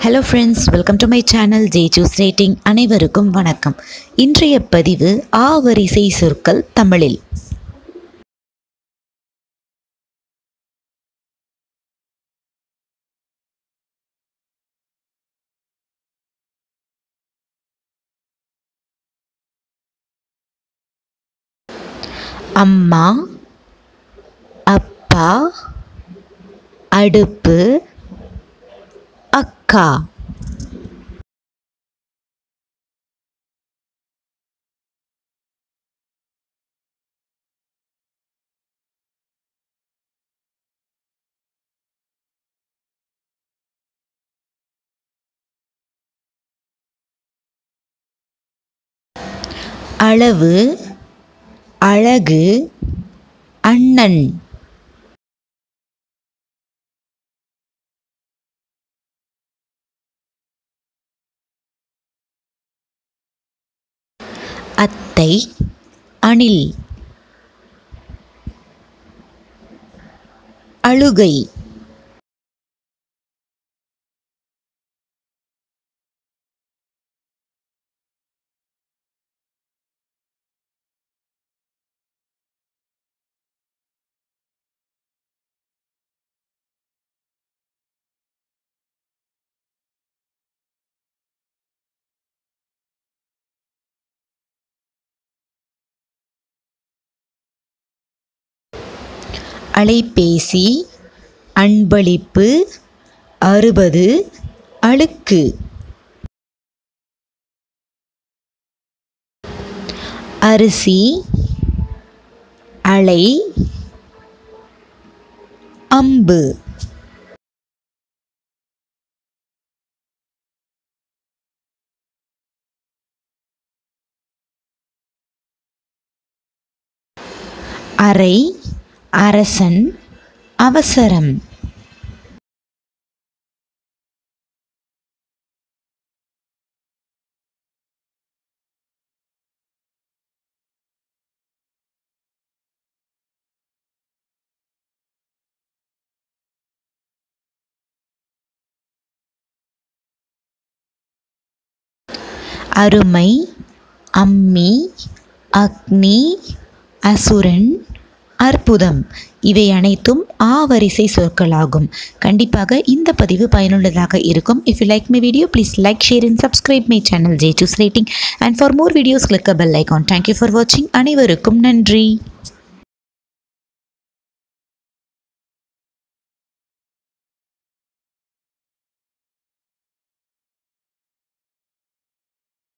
hello friends welcome to my channel J juice rating அனைவருக்கும் வணக்கம் இன்றைய பதிவு ஆ வரிசை சொற்கள் தமிழில் அம்மா அப்பா அடுப்பு அக்கா அளவு அழகு அண்ணன் அத்தை அணில் அழுகை அலைபேசி அன்பளிப்பு அறுபது அழுக்கு அரிசி அலை அம்பு அறை அரசன் அவசரம் அருமை அம்மி அக்னி அசுரன் அற்புதம் இவை அனைத்தும் ஆ வரிசை சொற்களாகும் கண்டிப்பாக இந்த பதிவு பயனுள்ளதாக இருக்கும் if you like my video please like share and subscribe my channel J juice rating and for more videos click bell icon thank you for வாட்சிங் அனைவருக்கும் நன்றி